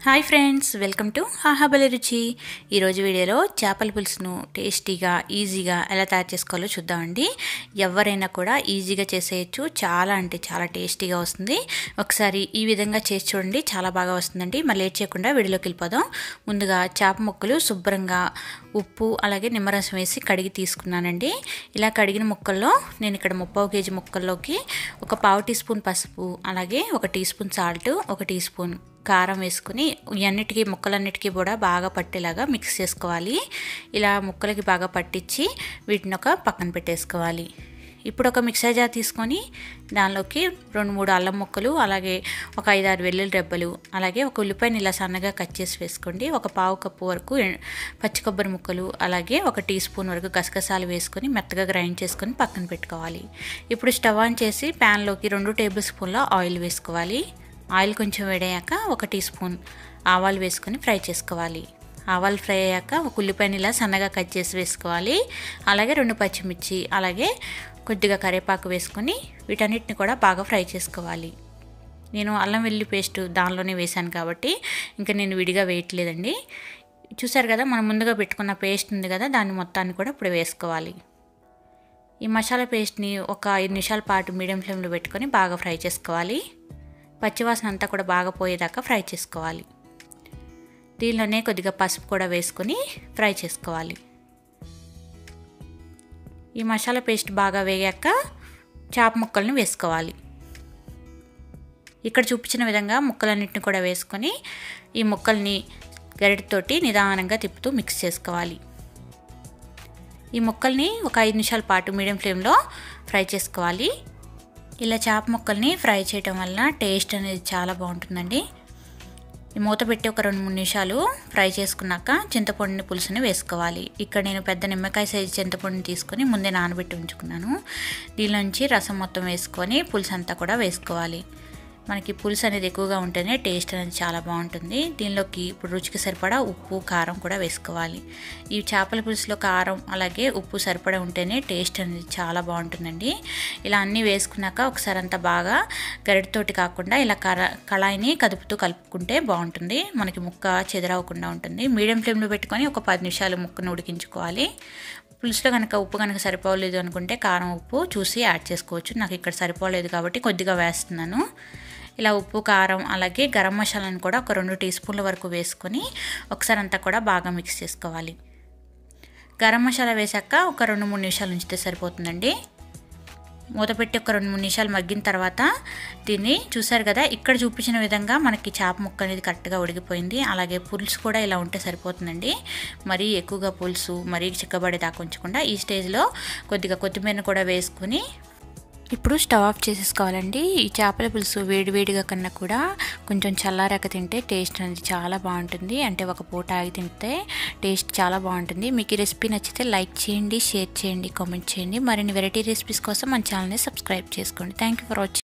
hi friends welcome to ఆహాబలి రుచి ఈరోజు వీడియోలో చేపల పులుసును టేస్టీగా ఈజీగా ఎలా తయారు చేసుకోవాలో చూద్దామండి ఎవరైనా కూడా ఈజీగా చేసేయచ్చు చాలా అంటే చాలా టేస్టీగా వస్తుంది ఒకసారి ఈ విధంగా చేసి చూడండి చాలా బాగా వస్తుందండి మళ్ళీ లేట్ చేయకుండా వీడియోలోకి వెళ్ళిపోదాం ముందుగా చేప ముక్కలు శుభ్రంగా ఉప్పు అలాగే నిమ్మరసం వేసి కడిగి తీసుకున్నానండి ఇలా కడిగిన ముక్కల్లో నేను ఇక్కడ ముప్పావు కేజీ ముక్కల్లోకి ఒక పావు టీ స్పూన్ పసుపు అలాగే ఒక టీ స్పూన్ సాల్ట్ ఒక టీ స్పూన్ కారం వేసుకుని ఇవన్నిటికీ ముక్కలన్నిటికీ కూడా బాగా పట్టేలాగా మిక్స్ చేసుకోవాలి ఇలా ముక్కలకి బాగా పట్టించి వీటిని ఒక పక్కన పెట్టేసుకోవాలి ఇప్పుడు ఒక మిక్సర్ జార్ తీసుకొని దానిలోకి రెండు మూడు అల్లం ముక్కలు అలాగే ఒక ఐదు ఆరు వెల్లుల్లి రెబ్బలు అలాగే ఒక ఉల్లిపాయని ఇలా సన్నగా కట్ చేసి వేసుకోండి ఒక పావు కప్పు వరకు పచ్చి కొబ్బరి ముక్కలు అలాగే ఒక టీ స్పూన్ వరకు గసగసాలు వేసుకొని మెత్తగా గ్రైండ్ చేసుకొని పక్కన పెట్టుకోవాలి ఇప్పుడు స్టవ్ ఆన్ చేసి ప్యాన్లోకి రెండు టేబుల్ స్పూన్ల ఆయిల్ వేసుకోవాలి ఆయిల్ కొంచెం వేడయ్యాక ఒక టీ స్పూన్ ఆవాలు వేసుకొని ఫ్రై చేసుకోవాలి ఆవాలు ఫ్రై అయ్యాక ఒక ఉల్లిపాయని ఇలా సన్నగా కట్ చేసి వేసుకోవాలి అలాగే రెండు పచ్చిమిర్చి అలాగే కొద్దిగా కరివేపాకు వేసుకొని వీటన్నిటిని కూడా బాగా ఫ్రై చేసుకోవాలి నేను అల్లం వెల్లి పేస్ట్ దానిలోనే వేశాను కాబట్టి ఇంకా నేను విడిగా వేయట్లేదండి చూసారు కదా మనం ముందుగా పెట్టుకున్న పేస్ట్ ఉంది కదా దాన్ని మొత్తాన్ని కూడా ఇప్పుడు వేసుకోవాలి ఈ మసాలా పేస్ట్ని ఒక ఐదు నిమిషాల పాటు మీడియం ఫ్లేమ్లో పెట్టుకొని బాగా ఫ్రై చేసుకోవాలి పచ్చివాసన అంతా కూడా బాగా పోయేదాకా ఫ్రై చేసుకోవాలి దీనిలోనే కొద్దిగా పసుపు కూడా వేసుకొని ఫ్రై చేసుకోవాలి ఈ మసాలా పేస్ట్ బాగా వేగాక చేప ముక్కల్ని వేసుకోవాలి ఇక్కడ చూపించిన విధంగా ముక్కలన్నింటిని కూడా వేసుకొని ఈ ముక్కల్ని గరిటతోటి నిదానంగా తిప్పుతూ మిక్స్ చేసుకోవాలి ఈ ముక్కల్ని ఒక ఐదు నిమిషాల పాటు మీడియం ఫ్లేమ్లో ఫ్రై చేసుకోవాలి ఇలా చేప ముక్కల్ని ఫ్రై చేయటం వలన టేస్ట్ అనేది చాలా బాగుంటుందండి ఈ మూత పెట్టి ఒక రెండు మూడు నిమిషాలు ఫ్రై చేసుకున్నాక చింతపండుని పులుసుని వేసుకోవాలి ఇక్కడ నేను పెద్ద నిమ్మకాయ సైజు చింతపండుని తీసుకొని ముందే నానబెట్టి ఉంచుకున్నాను దీనిలోంచి రసం మొత్తం వేసుకొని పులుసు అంతా కూడా వేసుకోవాలి మనకి పులుసు అనేది ఎక్కువగా ఉంటేనే టేస్ట్ అనేది చాలా బాగుంటుంది దీనిలోకి ఇప్పుడు రుచికి సరిపడా ఉప్పు కారం కూడా వేసుకోవాలి ఈ చేపల పులుసులో కారం అలాగే ఉప్పు సరిపడా ఉంటేనే టేస్ట్ అనేది చాలా బాగుంటుందండి ఇలా అన్నీ వేసుకున్నాక ఒకసారి అంతా బాగా గరిటతోటి కాకుండా ఇలా కర కళాయిని కదుపుతూ కలుపుకుంటే బాగుంటుంది మనకి ముక్క చెదరవకుండా ఉంటుంది మీడియం ఫ్లేమ్లో పెట్టుకొని ఒక పది నిమిషాలు ముక్కను ఉడికించుకోవాలి పులుసులో కనుక ఉప్పు కనుక సరిపోలేదు అనుకుంటే కారం ఉప్పు చూసి యాడ్ చేసుకోవచ్చు నాకు ఇక్కడ సరిపోలేదు కాబట్టి కొద్దిగా వేస్తున్నాను ఇలా ఉప్పు కారం అలాగే గరం మసాలాను కూడా ఒక రెండు టీ స్పూన్ల వరకు వేసుకొని ఒకసారి అంతా కూడా బాగా మిక్స్ చేసుకోవాలి గరం మసాలా వేసాక ఒక రెండు మూడు నిమిషాలు ఉంచితే సరిపోతుందండి మూత పెట్టి ఒక రెండు మూడు నిమిషాలు మగ్గిన తర్వాత దీన్ని చూసారు కదా ఇక్కడ చూపించిన విధంగా మనకి చేప ముక్క అనేది కరెక్ట్గా ఉడికిపోయింది అలాగే పులుసు కూడా ఇలా ఉంటే సరిపోతుందండి మరీ ఎక్కువగా పులుసు మరీ చిక్కబడేదాకా ఉంచకుండా ఈ స్టేజ్లో కొద్దిగా కొత్తిమీరను కూడా వేసుకొని ఇప్పుడు స్టవ్ ఆఫ్ చేసేసుకోవాలండి ఈ చేపల పులుసు వేడివేడిగా కన్నా కూడా కొంచెం చల్లారాక తింటే టేస్ట్ అనేది చాలా బాగుంటుంది అంటే ఒక పూట ఆగి తింటే టేస్ట్ చాలా బాగుంటుంది మీకు ఈ రెసిపీ నచ్చితే లైక్ చేయండి షేర్ చేయండి కామెంట్ చేయండి మరిన్ని వెరైటీ రెసిపీస్ కోసం మన ఛానల్ని సబ్స్క్రైబ్ చేసుకోండి థ్యాంక్ యూ ఫర్ వాచింగ్